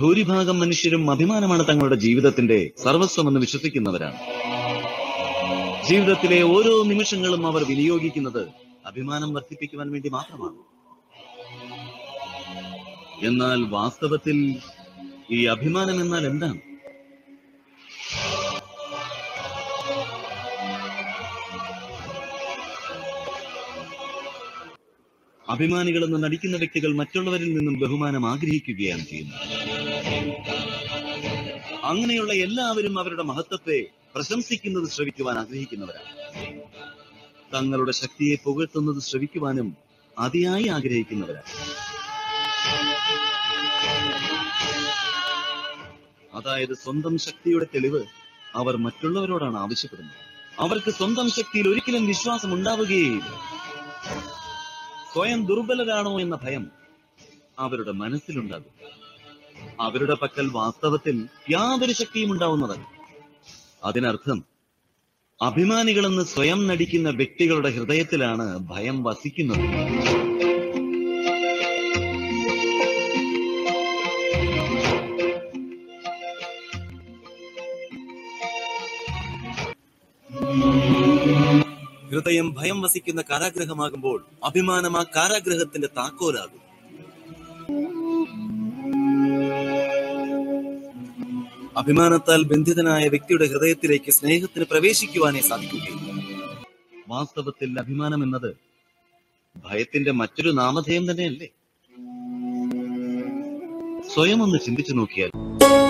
ഭൂരിഭാഗം മനുഷ്യരും അഭിമാനമാണ് തങ്ങളുടെ ജീവിതത്തിന്റെ സർവസ്വമെന്ന് വിശ്വസിക്കുന്നവരാണ് ജീവിതത്തിലെ ഓരോ നിമിഷങ്ങളും അവർ വിനിയോഗിക്കുന്നത് അഭിമാനം വർദ്ധിപ്പിക്കുവാൻ വേണ്ടി മാത്രമാണ് എന്നാൽ വാസ്തവത്തിൽ ഈ അഭിമാനം എന്നാൽ എന്താണ് അഭിമാനികളെന്ന് നടിക്കുന്ന വ്യക്തികൾ മറ്റുള്ളവരിൽ നിന്നും ബഹുമാനം ആഗ്രഹിക്കുകയാണ് ചെയ്യുന്നത് അങ്ങനെയുള്ള എല്ലാവരും അവരുടെ മഹത്വത്തെ പ്രശംസിക്കുന്നത് ശ്രവിക്കുവാൻ ആഗ്രഹിക്കുന്നവരാണ് തങ്ങളുടെ ശക്തിയെ പുകഴ്ത്തുന്നത് ശ്രവിക്കുവാനും അതിയായി ആഗ്രഹിക്കുന്നവരാണ് അതായത് സ്വന്തം ശക്തിയുടെ തെളിവ് അവർ മറ്റുള്ളവരോടാണ് ആവശ്യപ്പെടുന്നത് അവർക്ക് സ്വന്തം ശക്തിയിൽ ഒരിക്കലും വിശ്വാസം ഉണ്ടാവുകയില്ല സ്വയം ദുർബലരാണോ എന്ന ഭയം അവരുടെ മനസ്സിലുണ്ടാകും അവരുടെ പക്കൽ വാസ്തവത്തിൽ യാതൊരു ശക്തിയും ഉണ്ടാവുന്നതല്ല അതിനർത്ഥം അഭിമാനികളെന്ന് സ്വയം നടിക്കുന്ന വ്യക്തികളുടെ ഹൃദയത്തിലാണ് ഭയം വസിക്കുന്നത് ഹൃദയം ഭയം വസിക്കുന്ന കാരാഗ്രഹമാകുമ്പോൾ അഭിമാനം ആ കാരാഗ്രഹത്തിന്റെ താക്കോലാകും അഭിമാനത്താൽ ബന്ധിതനായ വ്യക്തിയുടെ ഹൃദയത്തിലേക്ക് സ്നേഹത്തിന് പ്രവേശിക്കുവാനേ സാധിക്കുകയില്ല വാസ്തവത്തിൽ അഭിമാനം എന്നത് ഭയത്തിന്റെ മറ്റൊരു നാമധേയം തന്നെയല്ലേ സ്വയം ഒന്ന് ചിന്തിച്ചു നോക്കിയാൽ